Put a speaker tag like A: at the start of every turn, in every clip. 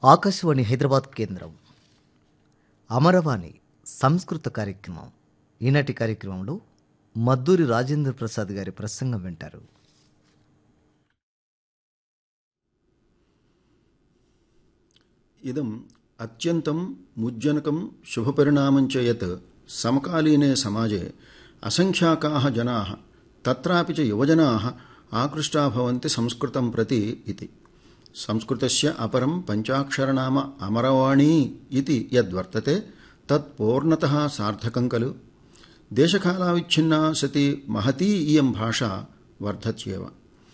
A: ఆకాశవాణి హైదరాబాద్ కేంద్రం అమరవాణి సంస్కృత కార్యక్రమం ఈనాటి కార్యక్రమంలో మద్దూరి రాజేంద్ర ప్రసాద్ గారి ప్రసంగం వింటారు
B: ఇదం అత్యంతం ముజ్జనకం శుభపరిణామం చ యత్ సమకాలీనే సమాజే అసంఖ్యాకాः జనాः తత్రాపి చ యువజనాः ఆకృష్టా భవంతి సంస్కృతం ప్రతి ఇతి సంస్కృతస్య అపరం పంచాక్షరనామ అమరవాణీ ఇతి యద్వర్తతే తత్ పూర్ణతః సార్థకం ఖలు దేశకాలావిచ్ఛిన్నా సతి మహతీ ఇయం భాష వర్ధత్యేవ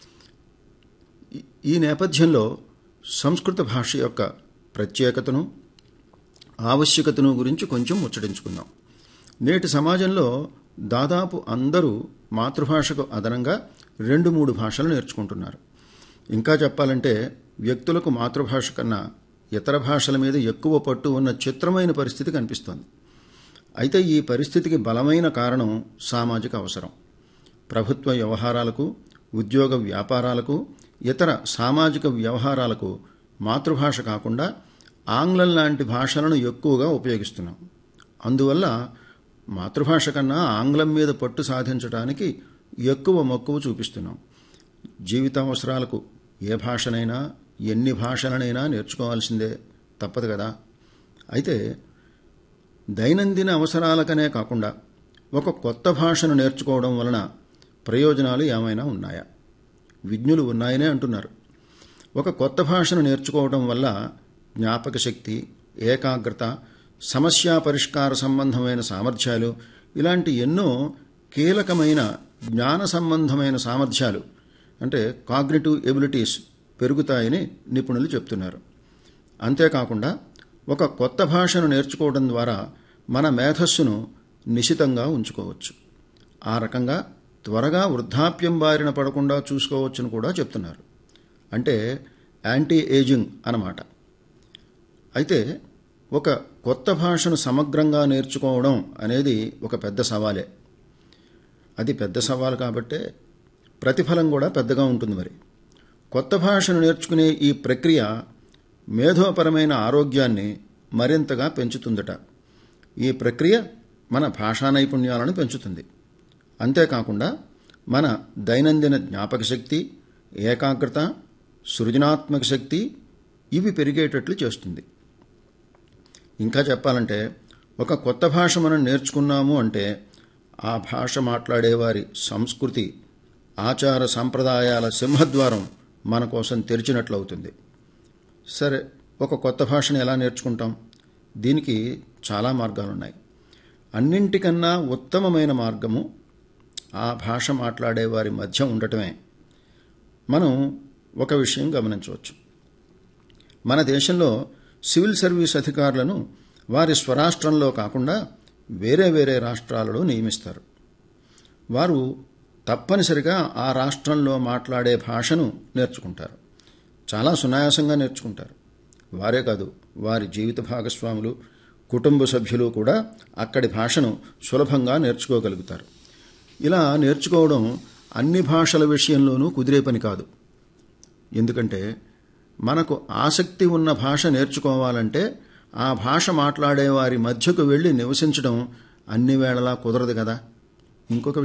B: ఈ- ఈ నేపథ్యంలో సంస్కృత భాష యొక్క ప్రత్యేకతను ఆవశ్యకతను గురించి కొంచెం ముచ్చటించుకుందాం నేటి సమాజంలో దాదాపు అందరూ మాతృభాషకు అదనంగా రెండు మూడు భాషలు నేర్చుకుంటున్నారు ఇంకా చెప్పాలంటే వ్యక్తులకు మాతృభాష కన్నా ఇతర భాషల మీద ఎక్కువ పట్టు ఉన్న చిత్రమైన పరిస్థితి కనిపిస్తోంది అయితే ఈ పరిస్థితికి బలమైన కారణం సామాజిక అవసరం ప్రభుత్వ వ్యవహారాలకు ఉద్యోగ వ్యాపారాలకు ఇతర సామాజిక వ్యవహారాలకు మాతృభాష కాకుండా ఆంగ్లం లాంటి భాషలను ఎక్కువగా ఉపయోగిస్తున్నాం అందువల్ల మాతృభాష కన్నా ఆంగ్లం మీద పట్టు సాధించడానికి ఎక్కువ మక్కువ చూపిస్తున్నాం జీవిత అవసరాలకు ఏ భాషనైనా ఎన్ని భాషలనైనా నేర్చుకోవాల్సిందే తప్పదు కదా అయితే దైనందిన అవసరాలకనే కాకుండా ఒక కొత్త భాషను నేర్చుకోవడం వలన ప్రయోజనాలు ఏమైనా ఉన్నాయా విజ్ఞులు ఉన్నాయనే అంటున్నారు ఒక కొత్త భాషను నేర్చుకోవడం వల్ల జ్ఞాపక శక్తి ఏకాగ్రత సమస్యా పరిష్కార సంబంధమైన సామర్థ్యాలు ఇలాంటి ఎన్నో కీలకమైన జ్ఞాన సంబంధమైన సామర్థ్యాలు అంటే కాగ్నిటివ్ ఎబిలిటీస్ పెరుగుతాయని నిపుణులు చెప్తున్నారు అంతేకాకుండా ఒక కొత్త భాషను నేర్చుకోవడం ద్వారా మన మేధస్సును నిశితంగా ఉంచుకోవచ్చు ఆ రకంగా త్వరగా వృద్ధాప్యం బారిన పడకుండా చూసుకోవచ్చని కూడా చెప్తున్నారు అంటే యాంటీ ఏజింగ్ అన్నమాట అయితే ఒక కొత్త భాషను సమగ్రంగా నేర్చుకోవడం అనేది ఒక పెద్ద సవాలే అది పెద్ద సవాలు కాబట్టే ప్రతిఫలం కూడా పెద్దగా ఉంటుంది మరి కొత్త భాషను నేర్చుకునే ఈ ప్రక్రియ మేధోపరమైన ఆరోగ్యాన్ని మరింతగా పెంచుతుందట ఈ ప్రక్రియ మన భాషా నైపుణ్యాలను పెంచుతుంది అంతేకాకుండా మన దైనందిన జ్ఞాపక శక్తి ఏకాగ్రత సృజనాత్మక శక్తి ఇవి పెరిగేటట్లు చేస్తుంది ఇంకా చెప్పాలంటే ఒక కొత్త భాష మనం నేర్చుకున్నాము అంటే ఆ భాష మాట్లాడేవారి సంస్కృతి ఆచార సంప్రదాయాల సింహద్వారం మన కోసం తెరిచినట్లవుతుంది సరే ఒక కొత్త భాషను ఎలా నేర్చుకుంటాం దీనికి చాలా మార్గాలున్నాయి అన్నింటికన్నా ఉత్తమమైన మార్గము ఆ భాష మాట్లాడేవారి మధ్య ఉండటమే మనం ఒక విషయం గమనించవచ్చు మన దేశంలో సివిల్ సర్వీస్ అధికారులను వారి స్వరాష్ట్రంలో కాకుండా వేరే వేరే రాష్ట్రాలలో నియమిస్తారు వారు తప్పనిసరిగా ఆ రాష్ట్రంలో మాట్లాడే భాషను నేర్చుకుంటారు చాలా సునాయాసంగా నేర్చుకుంటారు వారే కాదు వారి జీవిత భాగస్వాములు కుటుంబ సభ్యులు కూడా అక్కడి భాషను సులభంగా నేర్చుకోగలుగుతారు ఇలా నేర్చుకోవడం అన్ని భాషల విషయంలోనూ కుదిరే పని కాదు ఎందుకంటే మనకు ఆసక్తి ఉన్న భాష నేర్చుకోవాలంటే ఆ భాష మాట్లాడే వారి మధ్యకు వెళ్ళి నివసించడం అన్ని వేళలా కుదరదు కదా ఇంకొక